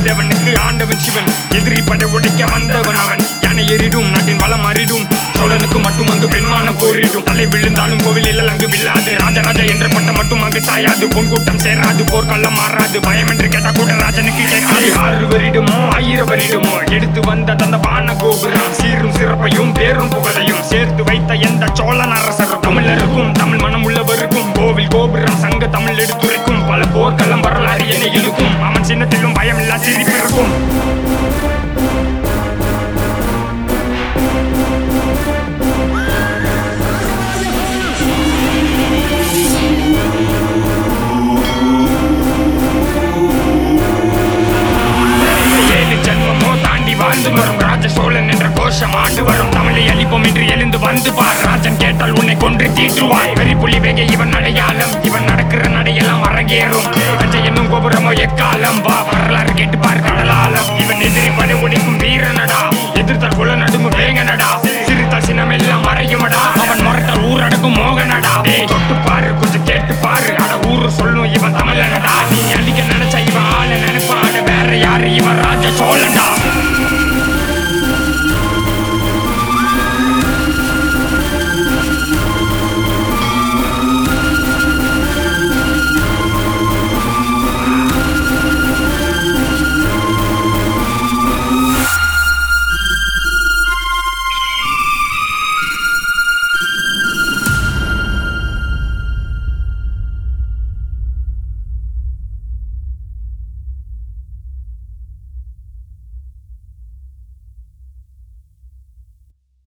தேவனுக்கு ஆண்டவன் சிவன் எதிரி படை உடைக்க வந்தவன் அவன் யானை எறிடும் நாட்டின் வளம் அறிடும் சோழனுக்கு மட்டும் அங்கு பெண்மான போரிடும் தலை விழுந்தாலும் கோவில் அங்கு வில்லாது ராஜராஜா என்ற பட்டம் மட்டும் அங்கு சாயாது பொன் கூட்டம் சேராது போர்க்களம் மாறாது பயம் என்று கேட்டா கூட ராஜனுக்கு கேட்காது ஆறு வரிடுமோ ஆயிரம் வரிடுமோ எடுத்து வந்த தந்த பான கோபுரம் சீரும் சிறப்பையும் பேரும் புகழையும் சேர்த்து வைத்த எந்த சோழன் அரசரும் தமிழருக்கும் தமிழ் மனம் உள்ளவருக்கும் கோவில் கோபுரம் சங்க தமிழ் எடுத்துரைக்கும் பல போர்க்களம் வரலாறு என இழுக்கும் அவன் சின்னத்திலும் பயமில்லா சிரிப்பு இருக்கும் ஏழு ஜென்மமோ தாண்டி வாழ்ந்து வரும் ராஜ சோழன் என்ற கோஷம் ஆண்டு வரும் தமிழை அழிப்போம் என்று எழுந்து வந்து பார் ராஜன் கேட்டால் உன்னை கொன்று தீற்றுவாய் வெறி புலி வேக இவன் அடையாளம் இவன் நடக்கிற நடையெல்லாம் அரங்கேறும் அஞ்ச என்னும் கோபுரமோ எக்கா